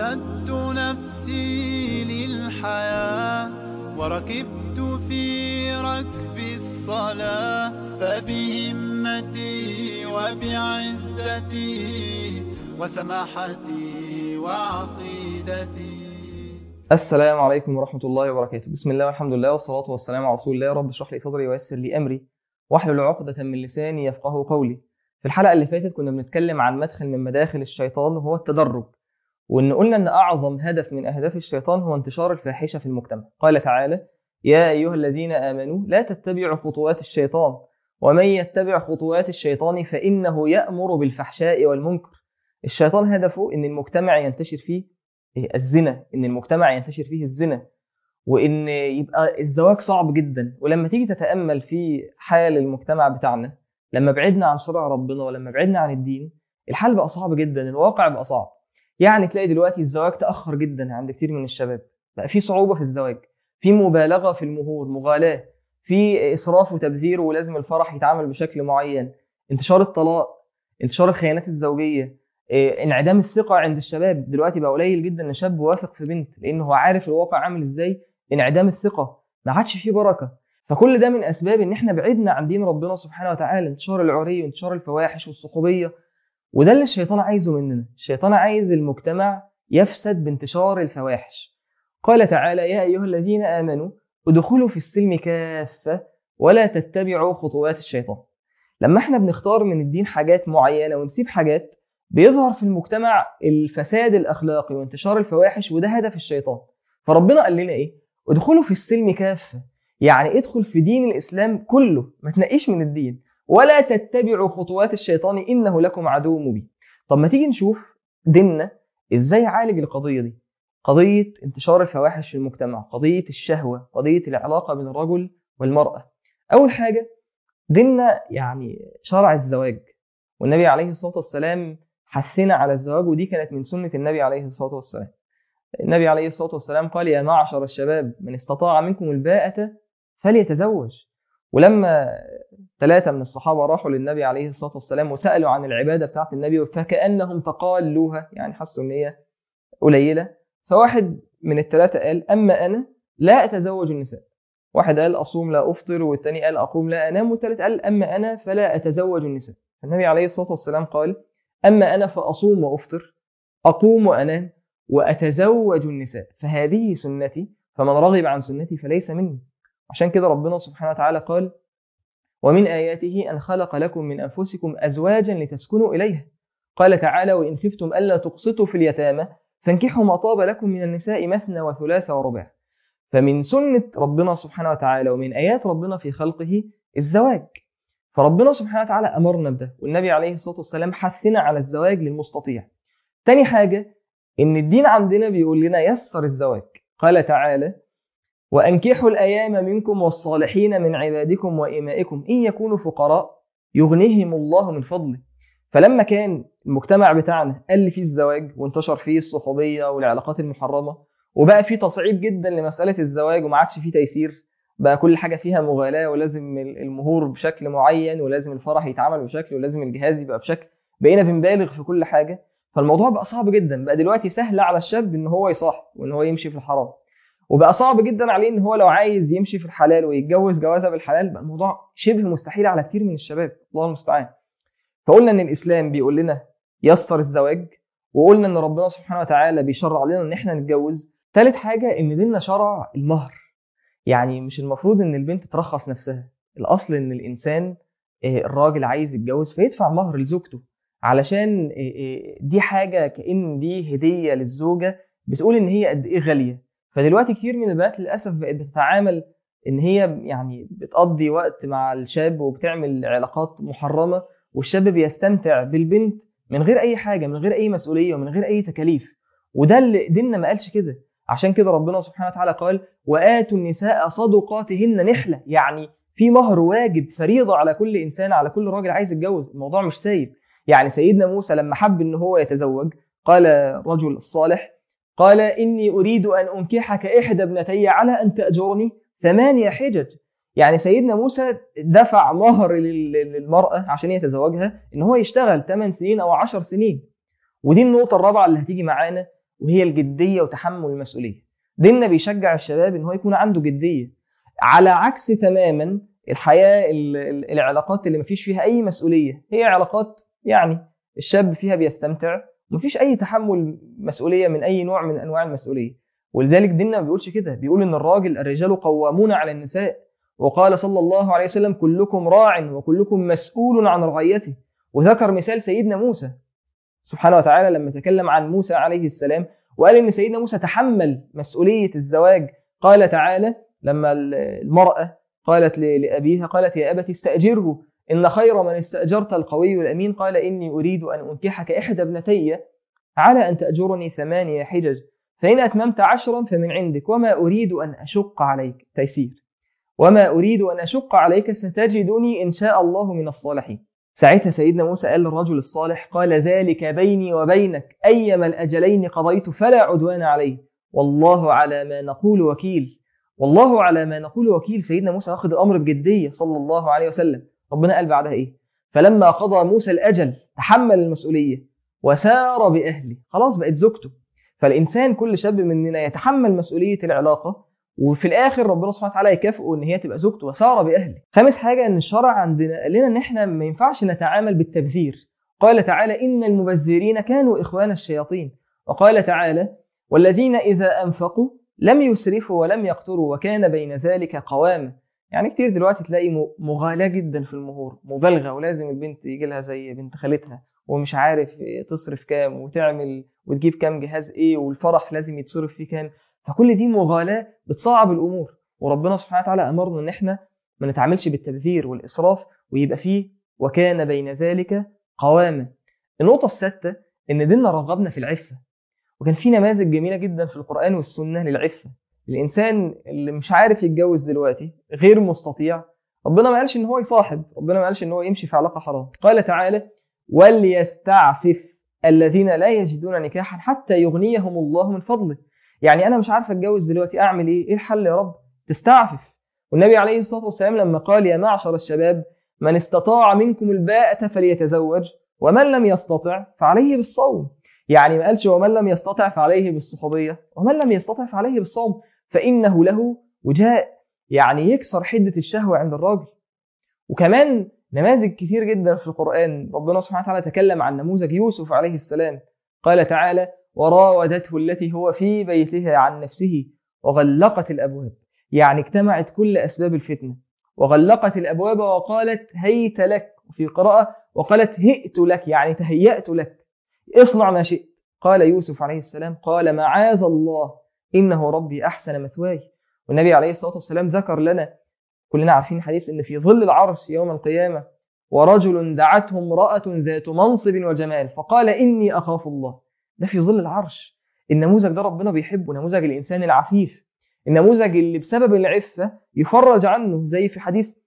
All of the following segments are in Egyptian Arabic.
أعددت نفسي للحياة وركبت في ركب الصلاة فبهمتي وبعزتي وسماحتي وعقيدتي السلام عليكم ورحمة الله وبركاته بسم الله والحمد لله والصلاة والسلام على رسول الله رب اشرح لي صدري ويسر لي أمري واحلل عقدة من لساني يفقه قولي في الحلقة اللي فاتت كنا بنتكلم عن مدخل من مداخل الشيطان وهو التدرج وإن قلنا إن أعظم هدف من أهداف الشيطان هو انتشار الفاحشة في المجتمع قال تعالى يا أيها الذين آمنوا لا تتبعوا خطوات الشيطان ومن يتبع خطوات الشيطان فإنه يأمر بالفحشاء والمنكر الشيطان هدفه إن المجتمع ينتشر فيه الزنا إن المجتمع ينتشر فيه الزنا وإن يبقى الزواج صعب جدا ولما تيجي تتأمل في حال المجتمع بتاعنا لما بعدنا عن شرع ربنا ولما بعدنا عن الدين الحال بقى صعب جدا الواقع بقى صعب يعني تلاقي دلوقتي الزواج تأخر جدا عند كتير من الشباب بقى في صعوبة في الزواج في مبالغة في المهور مغالاة في إسراف وتبذير ولازم الفرح يتعامل بشكل معين انتشار الطلاق انتشار الخيانات الزوجية إيه، انعدام الثقة عند الشباب دلوقتي بقى قليل جدا ان شاب واثق في بنت لان هو عارف الواقع عامل ازاي انعدام الثقة ما عادش فيه بركة فكل ده من اسباب ان احنا بعدنا عن دين ربنا سبحانه وتعالى انتشار العري وانتشار الفواحش والصحوبية وده اللي الشيطان عايزه مننا الشيطان عايز المجتمع يفسد بانتشار الفواحش قال تعالى يا ايها الذين امنوا ادخلوا في السلم كافة ولا تتبعوا خطوات الشيطان لما احنا بنختار من الدين حاجات معينة ونسيب حاجات بيظهر في المجتمع الفساد الاخلاقي وانتشار الفواحش وده هدف الشيطان فربنا قال لنا ايه ادخلوا في السلم كافه يعني ادخل في دين الاسلام كله ما تنقيش من الدين ولا تتبعوا خطوات الشيطان انه لكم عدو مبين طب ما تيجي نشوف ديننا ازاي يعالج القضيه دي قضيه انتشار الفواحش في المجتمع قضيه الشهوه قضيه العلاقه بين الرجل والمراه اول حاجه ديننا يعني شرع الزواج والنبي عليه الصلاه والسلام حثنا على الزواج ودي كانت من سنة النبي عليه الصلاة والسلام النبي عليه الصلاة والسلام قال يا معشر الشباب من استطاع منكم الباءة فليتزوج ولما ثلاثة من الصحابة راحوا للنبي عليه الصلاة والسلام وسألوا عن العبادة بتاعت النبي فكأنهم تقالوها يعني حسوا إن هي قليلة فواحد من الثلاثة قال أما أنا لا أتزوج النساء واحد قال أصوم لا أفطر والثاني قال أقوم لا أنام والثالث قال أما أنا فلا أتزوج النساء النبي عليه الصلاة والسلام قال أما أنا فأصوم وأفطر أقوم وأنام وأتزوج النساء فهذه سنتي فمن رغب عن سنتي فليس مني عشان كده ربنا سبحانه وتعالى قال ومن آياته أن خلق لكم من أنفسكم أزواجا لتسكنوا إليها قال تعالى وإن خفتم ألا تقسطوا في اليتامى فانكحوا ما طاب لكم من النساء مثنى وثلاث ورباع فمن سنة ربنا سبحانه وتعالى ومن آيات ربنا في خلقه الزواج فربنا سبحانه وتعالى امرنا بده والنبي عليه الصلاه والسلام حثنا على الزواج للمستطيع تاني حاجه ان الدين عندنا بيقول لنا يسر الزواج قال تعالى وانكحوا الايام منكم والصالحين من عبادكم وامائكم ان يكونوا فقراء يغنيهم الله من فضله فلما كان المجتمع بتاعنا قل فيه الزواج وانتشر فيه الصحوبيه والعلاقات المحرمه وبقى فيه تصعيب جدا لمساله الزواج وما عادش فيه تيسير بقى كل حاجه فيها مغالاه ولازم المهور بشكل معين ولازم الفرح يتعمل بشكل ولازم الجهاز يبقى بشكل بقينا بنبالغ في كل حاجه فالموضوع بقى صعب جدا بقى دلوقتي سهل على الشاب ان هو يصاحب وان هو يمشي في الحرام وبقى صعب جدا عليه ان هو لو عايز يمشي في الحلال ويتجوز جوازه بالحلال بقى الموضوع شبه مستحيل على كتير من الشباب الله المستعان فقلنا ان الاسلام بيقول لنا يسر الزواج وقلنا ان ربنا سبحانه وتعالى بيشرع لنا ان احنا نتجوز ثالث حاجه ان ديننا شرع المهر يعني مش المفروض ان البنت ترخص نفسها الاصل ان الانسان الراجل عايز يتجوز فيدفع مهر لزوجته علشان دي حاجه كان دي هديه للزوجه بتقول ان هي قد ايه غاليه فدلوقتي كتير من البنات للاسف بقت بتتعامل ان هي يعني بتقضي وقت مع الشاب وبتعمل علاقات محرمه والشاب بيستمتع بالبنت من غير اي حاجه من غير اي مسؤوليه ومن غير اي تكاليف وده اللي ديننا ما قالش كده عشان كده ربنا سبحانه وتعالى قال وآتوا النساء صدقاتهن نحلة يعني في مهر واجب فريضة على كل إنسان على كل راجل عايز يتجوز الموضوع مش سايب يعني سيدنا موسى لما حب إن هو يتزوج قال رجل الصالح قال إني أريد أن أنكحك إحدى ابنتي على أن تأجرني ثمانية حجج يعني سيدنا موسى دفع مهر للمرأة عشان يتزوجها إن هو يشتغل 8 سنين أو 10 سنين ودي النقطة الرابعة اللي هتيجي معانا وهي الجديه وتحمل المسؤوليه ديننا بيشجع الشباب ان هو يكون عنده جديه على عكس تماما الحياه ال- ال- العلاقات اللي مفيش فيها اي مسؤوليه هي علاقات يعني الشاب فيها بيستمتع ومفيش اي تحمل مسؤوليه من اي نوع من انواع المسؤوليه ولذلك ديننا ما بيقولش كده بيقول ان الراجل الرجال قوامون على النساء وقال صلى الله عليه وسلم كلكم راع وكلكم مسؤول عن رعيته وذكر مثال سيدنا موسى سبحانه وتعالى لما تكلم عن موسى عليه السلام وقال ان سيدنا موسى تحمل مسؤوليه الزواج قال تعالى لما المراه قالت ل- لابيها قالت يا ابت استاجره ان خير من استاجرت القوي الامين قال اني اريد ان انكحك احدى ابنتي على ان تاجرني ثمانيه حجج فان اتممت عشرا فمن عندك وما اريد ان اشق عليك تيسير وما اريد ان اشق عليك ستجدني ان شاء الله من الصالحين ساعتها سيدنا موسى قال للرجل الصالح قال ذلك بيني وبينك أيما الأجلين قضيت فلا عدوان عليه والله على ما نقول وكيل والله على ما نقول وكيل سيدنا موسى واخد الأمر بجدية صلى الله عليه وسلم ربنا قال بعدها إيه فلما قضى موسى الأجل تحمل المسؤولية وسار بأهله خلاص بقت زوجته فالإنسان كل شاب مننا يتحمل مسؤولية العلاقة وفي الاخر ربنا سبحانه وتعالى يكافئه ان هي تبقى زوجته وساره باهله. خامس حاجه ان الشرع عندنا قال لنا ان احنا ما ينفعش نتعامل بالتبذير. قال تعالى ان المبذرين كانوا اخوان الشياطين. وقال تعالى والذين اذا انفقوا لم يسرفوا ولم يقتروا وكان بين ذلك قواما. يعني كتير دلوقتي تلاقي م- مغالاة جدا في المهور، مبالغه ولازم البنت يجي لها زي بنت خالتها ومش عارف تصرف كام وتعمل وتجيب كام جهاز ايه والفرح لازم يتصرف فيه كام فكل دي مغالاة بتصعب الأمور وربنا سبحانه وتعالى أمرنا إن إحنا ما نتعاملش بالتبذير والإسراف ويبقى فيه وكان بين ذلك قواما النقطة السادسة إن ديننا رغبنا في العفة وكان في نماذج جميلة جدا في القرآن والسنة للعفة الإنسان اللي مش عارف يتجوز دلوقتي غير مستطيع ربنا ما قالش إن هو يصاحب ربنا ما قالش إن هو يمشي في علاقة حرام قال تعالى وليستعفف الذين لا يجدون نكاحا حتى يغنيهم الله من فضله يعني انا مش عارف اتجوز دلوقتي اعمل ايه ايه الحل يا رب تستعفف والنبي عليه الصلاه والسلام لما قال يا معشر الشباب من استطاع منكم الباءة فليتزوج ومن لم يستطع فعليه بالصوم يعني ما قالش ومن لم يستطع فعليه بالصحوبيه ومن لم يستطع فعليه بالصوم فانه له وجاء يعني يكسر حده الشهوه عند الراجل وكمان نماذج كتير جدا في القران ربنا سبحانه وتعالى تكلم عن نموذج يوسف عليه السلام قال تعالى وراودته التي هو في بيتها عن نفسه وغلقت الابواب يعني اجتمعت كل اسباب الفتنه وغلقت الابواب وقالت هيت لك وفي قراءه وقالت هئت لك يعني تهيأت لك اصنع ما شئت قال يوسف عليه السلام قال معاذ الله انه ربي احسن مثواي والنبي عليه الصلاه والسلام ذكر لنا كلنا عارفين حديث ان في ظل العرش يوم القيامه ورجل دعته امراه ذات منصب وجمال فقال اني اخاف الله ده في ظل العرش النموذج ده ربنا بيحبه نموذج الانسان العفيف النموذج اللي بسبب العفه يفرج عنه زي في حديث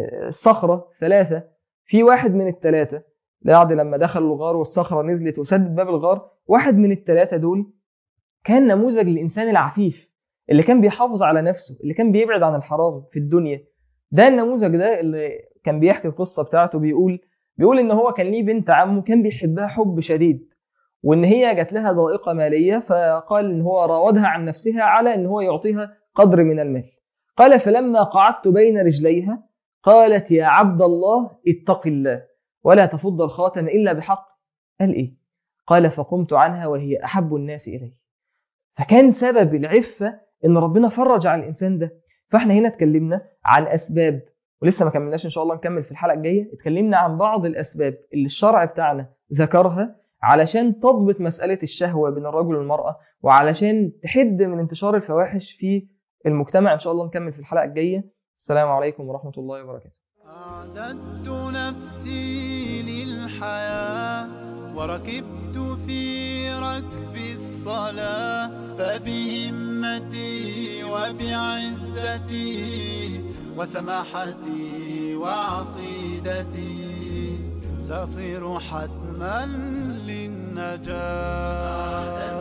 الصخره ثلاثه في واحد من الثلاثه بعد لما دخلوا الغار والصخره نزلت وسدت باب الغار واحد من الثلاثه دول كان نموذج الانسان العفيف اللي كان بيحافظ على نفسه اللي كان بيبعد عن الحرام في الدنيا ده النموذج ده اللي كان بيحكي القصه بتاعته بيقول بيقول ان هو كان ليه بنت عمه كان بيحبها حب شديد وان هي جات لها ضائقه ماليه فقال ان هو راودها عن نفسها على ان هو يعطيها قدر من المال قال فلما قعدت بين رجليها قالت يا عبد الله اتق الله ولا تفض الخاتم الا بحق قال ايه قال فقمت عنها وهي احب الناس الي فكان سبب العفه ان ربنا فرج على الانسان ده فاحنا هنا اتكلمنا عن اسباب ولسه ما كملناش ان شاء الله نكمل في الحلقه الجايه اتكلمنا عن بعض الاسباب اللي الشرع بتاعنا ذكرها علشان تضبط مساله الشهوه بين الرجل والمراه وعلشان تحد من انتشار الفواحش في المجتمع ان شاء الله نكمل في الحلقه الجايه السلام عليكم ورحمه الله وبركاته أعددت نفسي للحياة وركبت في ركب الصلاة فبهمتي وبعزتي وسماحتي وعقيدتي سأصير حتما للنجاة